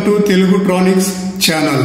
to Telugu tronics channel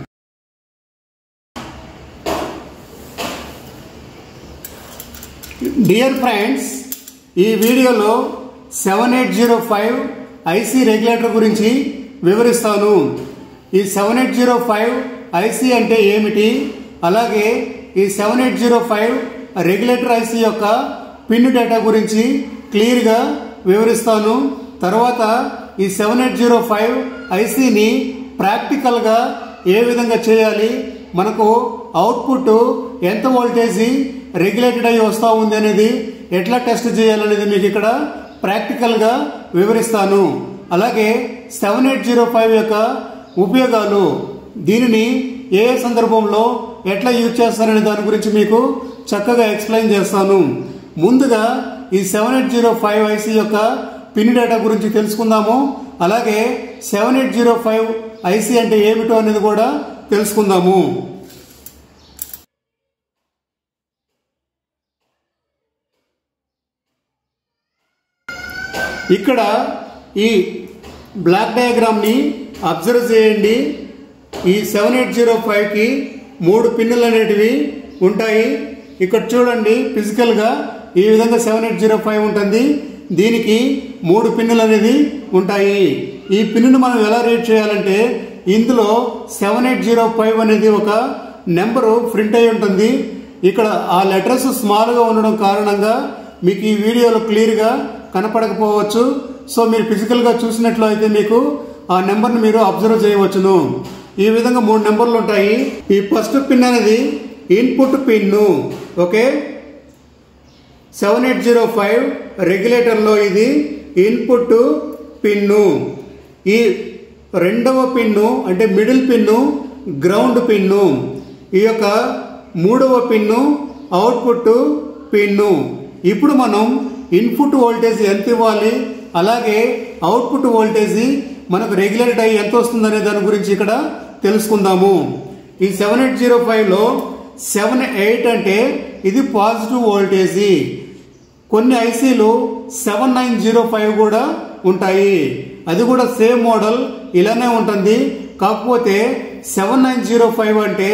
dear friends ఈ వీడియోలో seven eight zero five IC regulator గురించి వివరిస్తాను ఈ seven eight zero five IC అంటే ఏమిటి అలాగే ఈ seven eight zero five regulator IC యొక్క పిన్ డేటా గురించి క్లియర్గా వివరిస్తాను తర్వాత ఈ సెవెన్ ఎయిట్ జీరో ఫైవ్ ఐసీని ప్రాక్టికల్గా ఏ విధంగా చేయాలి మనకు అవుట్పుట్ ఎంత వోల్టేజీ రెగ్యులేటెడ్ అయ్యి వస్తూ ఉంది అనేది ఎట్లా టెస్ట్ చేయాలనేది మీకు ఇక్కడ ప్రాక్టికల్గా వివరిస్తాను అలాగే సెవెన్ ఎయిట్ జీరో ఫైవ్ యొక్క ఉపయోగాలు దీనిని ఏ ఏ సందర్భంలో ఎట్లా యూజ్ చేస్తారనే దాని గురించి మీకు చక్కగా ఎక్స్ప్లెయిన్ చేస్తాను ముందుగా ఈ seven eight zero five IC యొక్క పిన్ డేటా గురించి తెలుసుకుందాము అలాగే seven eight zero five IC అంటే ఏమిటో అనేది కూడా తెలుసుకుందాము ఇక్కడ ఈ బ్లాక్ డయాగ్రామ్ని అబ్జర్వ్ చేయండి ఈ సెవెన్ ఎయిట్ జీరో ఫైవ్కి మూడు పిన్నులు అనేటివి ఉంటాయి ఇక్కడ చూడండి ఫిజికల్గా ఈ విధంగా సెవెన్ ఎయిట్ జీరో ఫైవ్ ఉంటుంది దీనికి మూడు పిన్నులు అనేది ఉంటాయి ఈ పిన్నును మనం ఎలా రీడ్ చేయాలంటే ఇందులో సెవెన్ ఎయిట్ జీరో ఫైవ్ అనేది ఒక నెంబరు ప్రింట్ అయి ఉంటుంది ఇక్కడ ఆ లెటర్స్ స్మాల్గా ఉండడం కారణంగా మీకు ఈ వీడియోలో క్లియర్గా కనపడకపోవచ్చు సో మీరు ఫిజికల్గా చూసినట్లు అయితే మీకు ఆ నెంబర్ని మీరు అబ్జర్వ్ చేయవచ్చును ఈ విధంగా మూడు నెంబర్లు ఉంటాయి ఈ ఫస్ట్ పిన్ అనేది ఇన్పుట్ పిన్ను okay seven eight zero five రెగ్యులేటర్లో ఇది ఇన్పుట్ పిన్ను ఈ రెండవ పిన్ను అంటే మిడిల్ పిన్ను గ్రౌండ్ పిన్ను ఈ యొక్క మూడవ పిన్ను అవుట్పుట్ పిన్ను ఇప్పుడు మనం ఇన్పుట్ వోల్టేజ్ ఎంత ఇవ్వాలి అలాగే అవుట్పుట్ వోల్టేజ్ మనకు రెగ్యులేట్ అయ్యి ఎంత వస్తుందనే దాని గురించి ఇక్కడ తెలుసుకుందాము ఈ సెవెన్ ఎయిట్ జీరో ఫైవ్లో సెవెన్ ఎయిట్ అంటే ఇది పాజిటివ్ వోల్టేజీ కొన్ని ఐసీలు సెవెన్ నైన్ జీరో ఫైవ్ కూడా ఉంటాయి అది కూడా సేమ్ మోడల్ ఇలానే ఉంటుంది కాకపోతే సెవెన్ నైన్ జీరో ఫైవ్ అంటే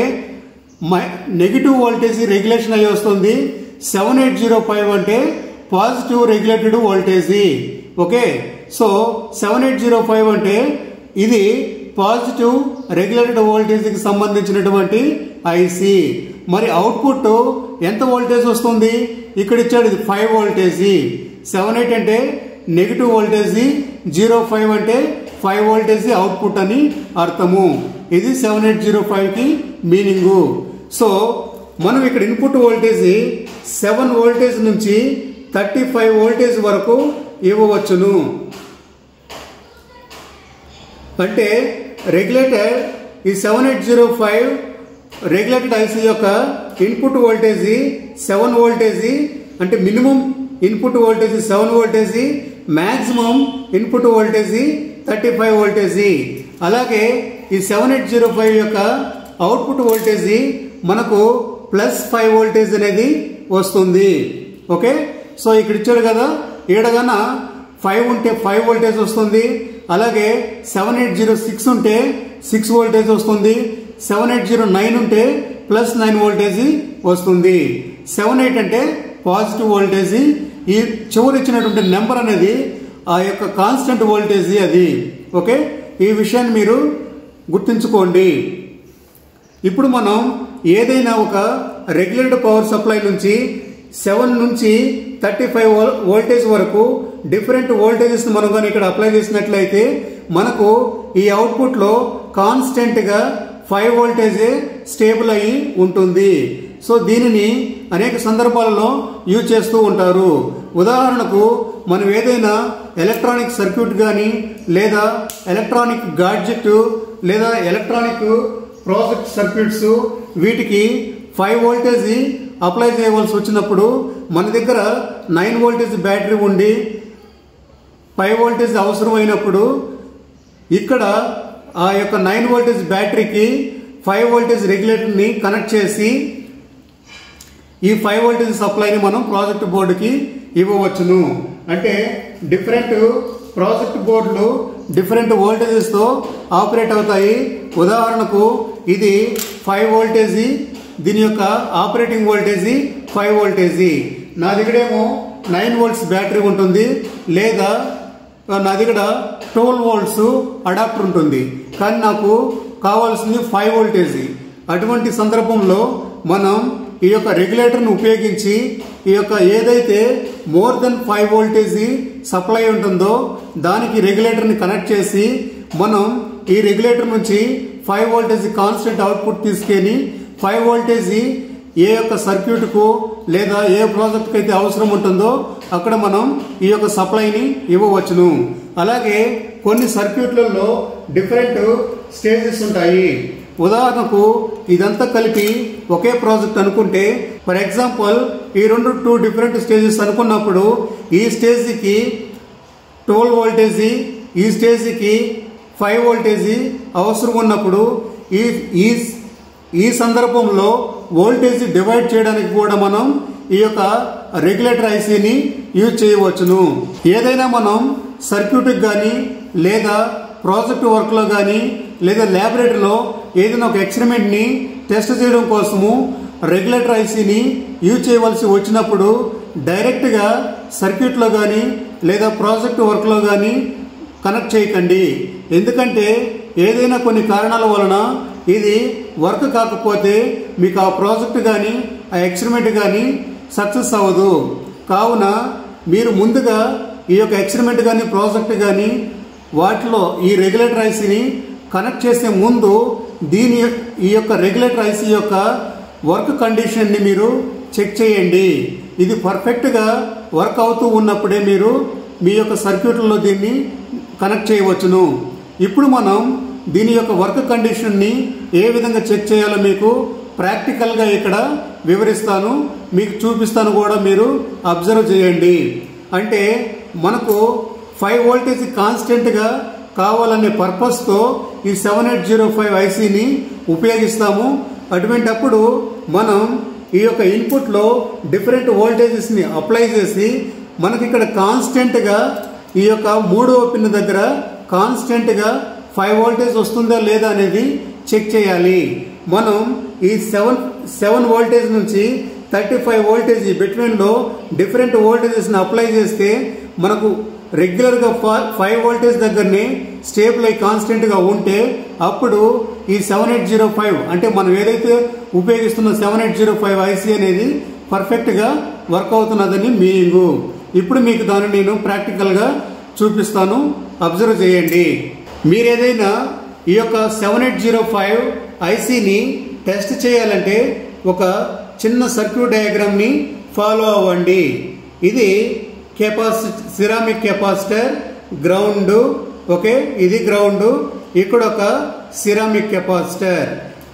నెగిటివ్ వోల్టేజ్ రెగ్యులేషన్ అయ్యి వస్తుంది సెవెన్ ఎయిట్ జీరో ఫైవ్ అంటే positive regulated voltage okay so seven eight zero five అంటే ఇది పాజిటివ్ రెగ్యులేటెడ్ వోల్టేజ్కి సంబంధించినటువంటి ఐసి మరి అవుట్పుట్ ఎంత వోల్టేజ్ వస్తుంది ఇక్కడ ఇచ్చాడు ఇది ఫైవ్ వోల్టేజీ సెవెన్ ఎయిట్ అంటే నెగిటివ్ వోల్టేజీ జీరో ఫైవ్ అంటే ఫైవ్ వోల్టేజీ అవుట్పుట్ అని అర్థము ఇది సెవెన్ ఎయిట్ జీరో ఫైవ్కి మీనింగు సో మనం ఇక్కడ ఇన్పుట్ వోల్టేజ్ సెవెన్ వోల్టేజ్ నుంచి థర్టీ ఫైవ్ వోల్టేజ్ వరకు ఇవ్వవచ్చును అంటే రెగ్యులేటర్ ఈ seven eight zero five regulated IC యొక్క ఇన్పుట్ వోల్టేజీ సెవెన్ వోల్టేజీ అంటే minimum input voltage seven voltage maximum input voltage thirty five voltage అలాగే ఈ సెవెన్ ఎయిట్ జీరో ఫైవ్ యొక్క అవుట్పుట్ వోల్టేజీ మనకు ప్లస్ ఫైవ్ వోల్టేజ్ అనేది వస్తుంది okay so ఇక్కడ ఇచ్చాడు కదా ఈడగన ఫైవ్ ఉంటే ఫైవ్ వోల్టేజ్ వస్తుంది అలాగే సెవెన్ ఎయిట్ జీరో సిక్స్ ఉంటే సిక్స్ వోల్టేజ్ వస్తుంది సెవెన్ ఎయిట్ జీరో నైన్ ఉంటే ప్లస్ నైన్ వోల్టేజ్ వస్తుంది సెవెన్ ఎయిట్ అంటే పాజిటివ్ వోల్టేజ్ ఈ చివరి ఇచ్చినటువంటి నెంబర్ అనేది ఆ యొక్క కాన్స్టెంట్ వోల్టేజ్ అది ఓకే ఈ విషయాన్ని మీరు గుర్తుంచుకోండి ఇప్పుడు మనం ఏదైనా ఒక రెగ్యులేటెడ్ పవర్ సప్లై నుంచి సెవెన్ నుంచి థర్టీ ఫైవ్ వోల్టేజ్ వరకు డిఫరెంట్ వోల్టేజెస్ మనం కానీ ఇక్కడ అప్లై చేసినట్లయితే మనకు ఈ అవుట్పుట్లో కాన్స్టెంట్గా ఫైవ్ వోల్టేజే స్టేబుల్ అయ్యి ఉంటుంది సో దీనిని అనేక సందర్భాలలో యూజ్ చేస్తూ ఉంటారు ఉదాహరణకు మనం ఏదైనా ఎలక్ట్రానిక్ సర్క్యూట్ కానీ లేదా ఎలక్ట్రానిక్ గాడ్జెట్ లేదా ఎలక్ట్రానిక్ ప్రాజెక్ట్ సర్క్యూట్స్ వీటికి ఫైవ్ వోల్టేజ్ అప్లై చేయవలసి వచ్చినప్పుడు మన దగ్గర నైన్ వోల్టేజ్ బ్యాటరీ ఉండి ఫైవ్ వోల్టేజ్ అవసరం అయినప్పుడు ఇక్కడ ఆ యొక్క నైన్ వోల్టేజ్ బ్యాటరీకి ఫైవ్ వోల్టేజ్ రెగ్యులేటర్ని కనెక్ట్ చేసి ఈ ఫైవ్ వోల్టేజ్ సప్లైని మనం ప్రాజెక్ట్ బోర్డుకి ఇవ్వవచ్చును అంటే డిఫరెంట్ ప్రాజెక్ట్ బోర్డులు డిఫరెంట్ వోల్టేజెస్తో ఆపరేట్ అవుతాయి ఉదాహరణకు ఇది ఫైవ్ వోల్టేజీ దీని యొక్క ఆపరేటింగ్ వోల్టేజీ ఫైవ్ వోల్టేజీ నా దగ్గరేమో నైన్ వోల్ట్స్ బ్యాటరీ ఉంటుంది లేదా నా దగ్గర ట్వెల్వ్ వోల్ట్స్ అడాప్టర్ ఉంటుంది కానీ నాకు కావాల్సింది ఫైవ్ వోల్టేజీ అటువంటి సందర్భంలో మనం ఈ యొక్క రెగ్యులేటర్ను ఉపయోగించి ఈ యొక్క ఏదైతే more than five voltage supply ఉంటుందో దానికి రెగ్యులేటర్ని కనెక్ట్ చేసి మనం ఈ రెగ్యులేటర్ నుంచి ఫైవ్ వోల్టేజీ కాన్స్టెంట్ అవుట్పుట్ తీసుకెళ్ళి ఫైవ్ వోల్టేజీ ఏ యొక్క సర్క్యూట్కు లేదా ఏ ప్రాజెక్ట్కి అయితే అవసరం ఉంటుందో అక్కడ మనం ఈ యొక్క సప్లైని ఇవ్వవచ్చును అలాగే కొన్ని సర్క్యూట్లలో డిఫరెంట్ స్టేజెస్ ఉంటాయి ఉదాహరణకు ఇదంతా కలిపి ఒకే ప్రాజెక్ట్ అనుకుంటే ఫర్ ఎగ్జాంపుల్ ఈ రెండు టూ డిఫరెంట్ స్టేజెస్ అనుకున్నప్పుడు ఈ స్టేజ్కి ట్వెల్వ్ వోల్టేజీ ఈ స్టేజ్కి ఫైవ్ వోల్టేజీ అవసరం ఉన్నప్పుడు ఈ ఈ ఈ సందర్భంలో వోల్టేజ్ డివైడ్ చేయడానికి కూడా మనం ఈ యొక్క రెగ్యులేటర్ ఐసీని యూజ్ చేయవచ్చును ఏదైనా మనం సర్క్యూట్కి కానీ లేదా ప్రాజెక్ట్ వర్క్లో కానీ లేదా ల్యాబొరేటరీలో ఏదైనా ఒక ఎక్స్పెరిమెంట్ని టెస్ట్ చేయడం కోసము రెగ్యులేటర్ ఐసీని యూజ్ చేయవలసి వచ్చినప్పుడు డైరెక్ట్గా సర్క్యూట్లో కానీ లేదా ప్రాజెక్ట్ వర్క్లో కానీ కనెక్ట్ చేయకండి ఎందుకంటే ఏదైనా కొన్ని కారణాల వలన ఇది వర్క్ కాకపోతే మీకు ఆ ప్రాజెక్ట్ కానీ ఆ ఎక్స్పెరిమెంట్ కానీ సక్సెస్ అవ్వదు కావున మీరు ముందుగా ఈ యొక్క ఎక్స్పెరిమెంట్ కానీ ప్రాజెక్ట్ కానీ వాటిలో ఈ రెగ్యులేటర్ ఐసీని కనెక్ట్ చేసే ముందు దీని ఈ యొక్క రెగ్యులేటర్ ఐసీ యొక్క వర్క్ కండిషన్ని మీరు చెక్ చేయండి ఇది పర్ఫెక్ట్గా వర్క్ అవుతూ ఉన్నప్పుడే మీరు మీ యొక్క సర్క్యూట్లలో దీన్ని కనెక్ట్ చేయవచ్చును ఇప్పుడు మనం దీని యొక్క వర్క్ కండిషన్ని ఏ విధంగా చెక్ చేయాలో మీకు ప్రాక్టికల్గా ఇక్కడ వివరిస్తాను మీకు చూపిస్తాను కూడా మీరు అబ్జర్వ్ చేయండి అంటే మనకు ఫైవ్ వోల్టేజ్ కాన్స్టెంట్గా కావాలనే పర్పస్తో ఈ సెవెన్ ఎయిట్ జీరో ఫైవ్ ఐసీని ఉపయోగిస్తాము అటువంటప్పుడు మనం ఈ యొక్క ఇన్పుట్లో డిఫరెంట్ వోల్టేజెస్ని అప్లై చేసి మనకి ఇక్కడ కాన్స్టెంట్గా ఈ యొక్క మూడవ పిన్ దగ్గర కాన్స్టెంట్గా ఫైవ్ వోల్టేజ్ వస్తుందా లేదా అనేది చెక్ చేయాలి మనం ఈ సెవెన్ సెవెన్ వోల్టేజ్ నుంచి థర్టీ ఫైవ్ వోల్టేజ్ బిట్వీన్లో డిఫరెంట్ వోల్టేజెస్ని అప్లై చేస్తే మనకు రెగ్యులర్గా ఫైవ్ వోల్టేజ్ దగ్గరనే స్టేబుల్ అయి కాన్స్టెంట్గా ఉంటే అప్పుడు ఈ సెవెన్ ఎయిట్ జీరో ఫైవ్ అంటే మనం ఏదైతే ఉపయోగిస్తున్న seven eight zero five IC అనేది పర్ఫెక్ట్గా వర్క్ అవుతున్నదని మీనింగు ఇప్పుడు మీకు దాన్ని నేను ప్రాక్టికల్గా చూపిస్తాను అబ్జర్వ్ చేయండి మీరు ఏదైనా ఈ యొక్క సెవెన్ ఎయిట్ జీరో ఫైవ్ ఐసీని టెస్ట్ చేయాలంటే ఒక చిన్న సర్క్యూట్ డయాగ్రామ్ని ఫాలో అవ్వండి ఇది కెపాసి సిరామిక్ కెపాసిటర్ గ్రౌండ్ ఓకే ఇది గ్రౌండ్ ఇక్కడ ఒక సిరామిక్ కెపాసిటర్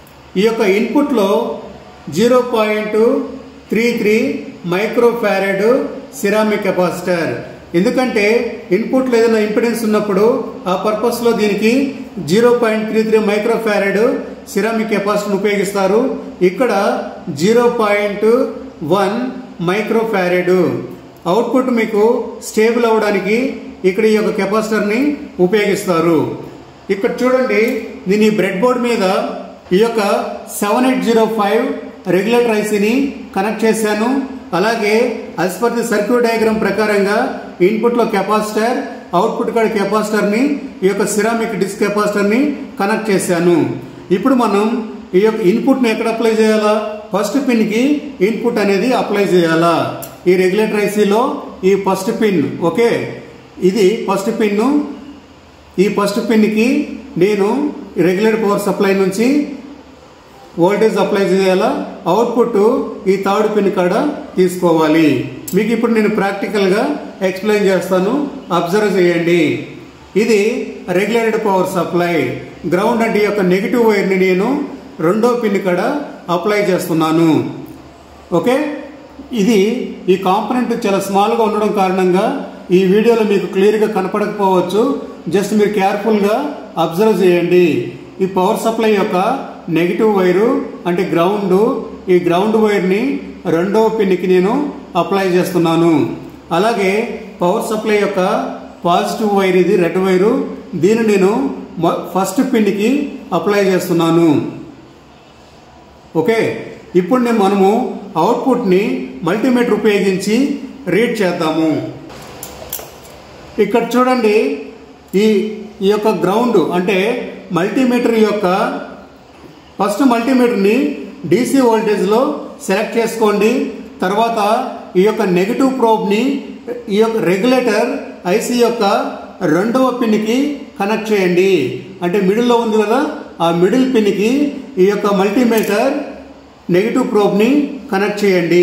ఈ యొక్క ఇన్పుట్లో zero point three three micro farad ceramic capacitor ఎందుకంటే ఇన్పుట్లో ఏదైనా ఇంపిడెన్స్ ఉన్నప్పుడు ఆ పర్పస్లో దీనికి zero point three three micro farad ceramic capacitor ఉపయోగిస్తారు ఇక్కడ zero point one micro farad output మీకు స్టేబుల్ అవ్వడానికి ఇక్కడ ఈ యొక్క కెపాసిటర్ని ఉపయోగిస్తారు ఇక్కడ చూడండి నేను ఈ బ్రెడ్ బోర్డ్ మీద ఈ యొక్క seven eight zero five regulator ఐసీని కనెక్ట్ చేశాను అలాగే as per the circuit diagram ప్రకారంగా ఇన్పుట్లో కెపాసిటర్ అవుట్పుట్ కాడ కెపాసిటర్ని ఈ యొక్క సిరామిక్ డిస్క్ కెపాసిటర్ని కనెక్ట్ చేశాను ఇప్పుడు మనం ఈ యొక్క ఇన్పుట్ని ఎక్కడ అప్లై చేయాలా ఫస్ట్ పిన్కి ఇన్పుట్ అనేది అప్లై చేయాలా ఈ రెగ్యులేటర్ ఐసీలో ఈ ఫస్ట్ పిన్ ఓకే ఇది ఫస్ట్ పిన్ ఈ ఫస్ట్ పిన్కి నేను రెగ్యులర్ పవర్ సప్లై నుంచి వోల్టేజ్ అప్లై చేయాలా అవుట్పుట్ ఈ థర్డ్ పిన్ కాడ తీసుకోవాలి మీకు ఇప్పుడు నేను ప్రాక్టికల్గా ఎక్స్ప్లెయిన్ చేస్తాను అబ్జర్వ్ చేయండి ఇది రెగ్యులేటెడ్ పవర్ సప్లై గ్రౌండ్ అంటే ఈ యొక్క నెగిటివ్ వైర్ని నేను రెండో పిన్ కాడ అప్లై చేస్తున్నాను ఓకే ఇది ఈ కాంపనెంట్ చాలా స్మాల్గా ఉండడం కారణంగా ఈ వీడియోలో మీకు క్లియర్గా కనపడకపోవచ్చు జస్ట్ మీరు కేర్ఫుల్గా అబ్జర్వ్ చేయండి ఈ పవర్ సప్లై యొక్క నెగిటివ్ వైరు అంటే గ్రౌండ్ ఈ గ్రౌండ్ వైర్ని రెండవ పిన్కి నేను అప్లై చేస్తున్నాను అలాగే పవర్ సప్లై యొక్క పాజిటివ్ వైర్ ఇది రెడ్ వైరు దీన్ని నేను మొ- ఫస్ట్ పిన్కి అప్లై చేస్తున్నాను ఓకే ఇప్పుడు నేను మనము అవుట్పుట్ని మల్టీమీటర్ ఉపయోగించి రీడ్ చేద్దాము ఇక్కడ చూడండి ఈ ఈ యొక్క గ్రౌండ్ అంటే మల్టీమీటర్ యొక్క ఫస్ట్ మల్టీమీటర్ని డీసీ వోల్టేజ్లో సెలెక్ట్ చేసుకోండి తర్వాత ఈ యొక్క నెగిటివ్ ప్రోబ్ని ఈ యొక్క రెగ్యులేటర్ ఐసీ యొక్క రెండవ పిన్కి కనెక్ట్ చేయండి అంటే మిడిల్లో ఉంది కదా ఆ మిడిల్ పిన్కి ఈ యొక్క మల్టీమీటర్ నెగిటివ్ ప్రోబ్ని కనెక్ట్ చేయండి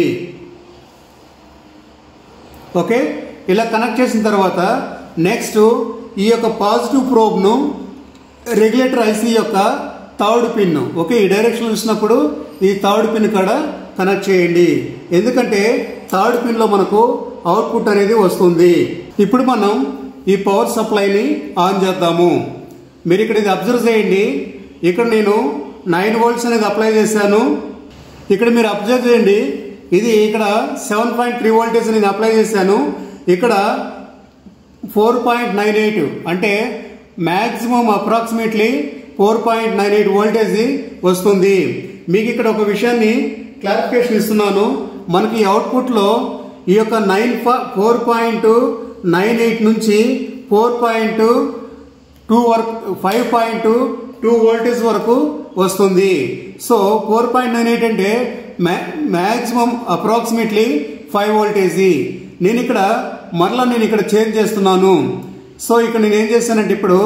ఓకే ఇలా కనెక్ట్ చేసిన తర్వాత నెక్స్ట్ ఈ యొక్క పాజిటివ్ ప్రోబ్ను రెగ్యులేటర్ ఐసీ యొక్క థర్డ్ పిన్ ఓకే ఈ డైరెక్షన్ చూసినప్పుడు ఈ థర్డ్ పిన్ కాడ కనెక్ట్ చేయండి ఎందుకంటే థర్డ్ పిన్లో మనకు అవుట్పుట్ అనేది వస్తుంది ఇప్పుడు మనం ఈ పవర్ సప్లైని ఆన్ చేద్దాము మీరు ఇక్కడ ఇది అబ్జర్వ్ చేయండి ఇక్కడ నేను నైన్ వోల్ట్స్ అనేది అప్లై చేశాను ఇక్కడ మీరు అబ్జర్వ్ చేయండి ఇది ఇక్కడ సెవెన్ పాయింట్ త్రీ వోల్టేజ్ నేను అప్లై చేశాను ఇక్కడ ఫోర్ పాయింట్ నైన్ ఎయిట్ అంటే maximum approximately four point nine eight voltage వస్తుంది మీకు ఇక్కడ ఒక విషయాన్ని క్లారిఫికేషన్ ఇస్తున్నాను మనకి అవుట్పుట్లో ఈ యొక్క nine four point nine eight నుంచి ఫోర్ పాయింట్ టూ వరకు ఫైవ్ పాయింట్ టూ వోల్టేజ్ వరకు వస్తుంది so four point nine eight అంటే మ్యాక్సిమం అప్రాక్సిమేట్లీ ఫైవ్ వోల్టేజీ నేను ఇక్కడ మరలా నేను ఇక్కడ చేంజ్ చేస్తున్నాను సో ఇక్కడ నేను ఏం చేశానంటే ఇప్పుడు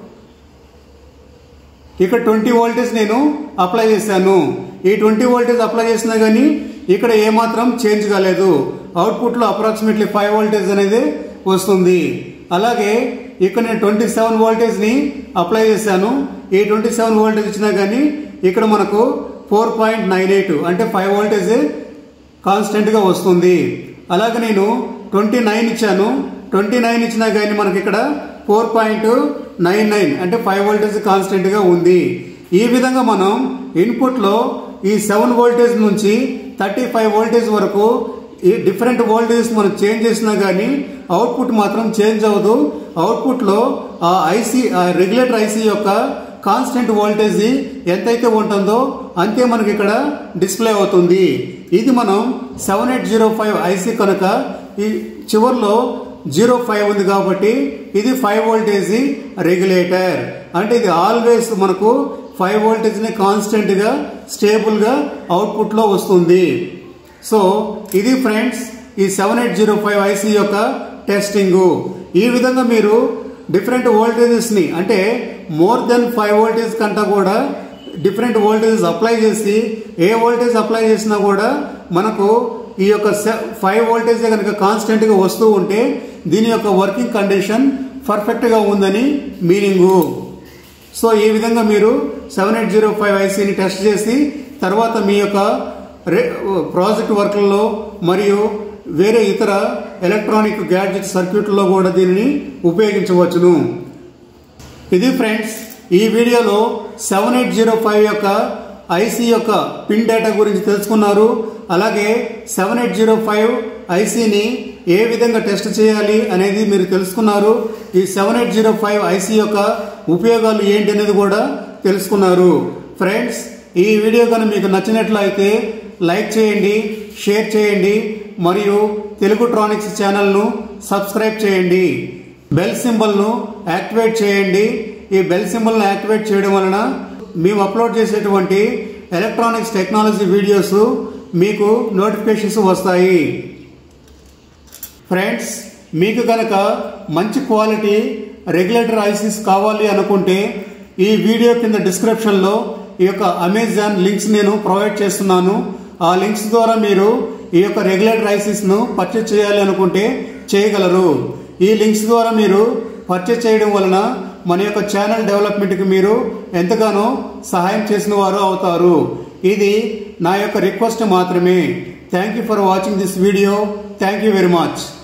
ఇక్కడ ట్వంటీ వోల్టేజ్ నేను అప్లై చేశాను ఈ ట్వంటీ వోల్టేజ్ అప్లై చేసినా కానీ ఇక్కడ ఏమాత్రం చేంజ్ కాలేదు అవుట్పుట్లో అప్రాక్సిమేట్లీ ఫైవ్ వోల్టేజ్ అనేది వస్తుంది అలాగే ఇక్కడ నేను ట్వంటీ సెవెన్ వోల్టేజ్ని అప్లై చేశాను ఈ ట్వంటీ సెవెన్ వోల్టేజ్ ఇచ్చినా కానీ ఇక్కడ మనకు ఫోర్ పాయింట్ నైన్ ఎయిట్ అంటే ఫైవ్ వోల్టేజ్ కాన్స్టెంట్గా వస్తుంది అలాగే నేను ట్వంటీ నైన్ ఇచ్చాను ట్వంటీ నైన్ ఇచ్చినా కానీ మనకి ఇక్కడ ఫోర్ పాయింట్ నైన్ నైన్ అంటే ఫైవ్ వోల్టేజ్ కాన్స్టెంట్గా ఉంది ఈ విధంగా మనం ఇన్పుట్లో ఈ సెవెన్ వోల్టేజ్ నుంచి థర్టీ ఫైవ్ వోల్టేజ్ వరకు ఈ డిఫరెంట్ వోల్టేజెస్ మనం చేంజ్ చేసినా కానీ అవుట్పుట్ మాత్రం చేంజ్ అవ్వదు అవుట్పుట్లో ఆ ఐసీ ఆ రెగ్యులేటర్ ఐసీ యొక్క కాన్స్టెంట్ వోల్టేజ్ ఎంతైతే ఉంటుందో అంతే మనకి ఇక్కడ డిస్ప్లే అవుతుంది ఇది మనం seven eight zero five IC కనుక ఈ చివరిలో జీరో ఫైవ్ ఉంది కాబట్టి ఇది ఫైవ్ వోల్టేజ్ రెగ్యులేటర్ అంటే ఇది ఆల్వేస్ మనకు ఫైవ్ వోల్టేజ్ని కాన్స్టెంట్గా స్టేబుల్గా అవుట్పుట్లో వస్తుంది సో ఇది ఫ్రెండ్స్ ఈ seven eight zero five IC యొక్క టెస్టింగ్ ఈ విధంగా మీరు డిఫరెంట్ వోల్టేజెస్ని అంటే మోర్ దెన్ ఫైవ్ వోల్టేజ్ కంటే కూడా డిఫరెంట్ వోల్టేజెస్ అప్లై చేసి ఏ వోల్టేజ్ అప్లై చేసినా కూడా మనకు ఈ యొక్క ఫైవ్ వోల్టేజ్ కనుక కాన్స్టెంట్గా వస్తూ ఉంటే దీని యొక్క వర్కింగ్ కండిషన్ పర్ఫెక్ట్గా ఉందని మీనింగు సో ఈ విధంగా మీరు సెవెన్ ఎయిట్ జీరో ఫైవ్ ఐసీని టెస్ట్ చేసి తర్వాత మీ యొక్క రే ప్రాజెక్ట్ వర్క్లలో మరియు వేరే ఇతర ఎలక్ట్రానిక్ గ్యాడ్జెట్ సర్క్యూట్లలో కూడా దీనిని ఉపయోగించవచ్చును ఇది ఫ్రెండ్స్ ఈ వీడియోలో సెవెన్ ఎయిట్ జీరో ఫైవ్ యొక్క ఐసీ యొక్క పిన్ డేటా గురించి తెలుసుకున్నారు అలాగే సెవెన్ ఎయిట్ జీరో ఫైవ్ ఐసీని ఏ విధంగా టెస్ట్ చేయాలి అనేది మీరు తెలుసుకున్నారు ఈ seven eight zero five IC యొక్క ఉపయోగాలు ఏంటి అనేది కూడా తెలుసుకున్నారు ఫ్రెండ్స్ ఈ వీడియో కనుక మీకు నచ్చినట్లయితే లైక్ చేయండి షేర్ చేయండి మరియు తెలుగు ట్రానిక్స్ ఛానల్ను సబ్స్క్రైబ్ చేయండి బెల్ సింబల్ను యాక్టివేట్ చేయండి ఈ బెల్ సింబల్ను యాక్టివేట్ చేయడం వలన మేము అప్లోడ్ చేసేటువంటి ఎలక్ట్రానిక్స్ టెక్నాలజీ వీడియోస్ మీకు నోటిఫికేషన్స్ వస్తాయి ఫ్రెండ్స్ మీకు కనుక మంచి క్వాలిటీ రెగ్యులేటర్ ఐసీస్ కావాలి అనుకుంటే ఈ వీడియో కింద డిస్క్రిప్షన్లో ఈ యొక్క అమెజాన్ లింక్స్ నేను ప్రొవైడ్ చేస్తున్నాను ఆ లింక్స్ ద్వారా మీరు ఈ యొక్క రెగ్యులేటర్ ఐసీస్ను పర్చేజ్ చేయాలి అనుకుంటే చేయగలరు ఈ లింక్స్ ద్వారా మీరు పర్చేజ్ చేయడం వలన మన యొక్క ఛానల్ డెవలప్మెంట్కి మీరు ఎంతగానో సహాయం చేసిన వారు అవుతారు ఇది నా యొక్క రిక్వెస్ట్ మాత్రమే thank you for watching this video thank you very much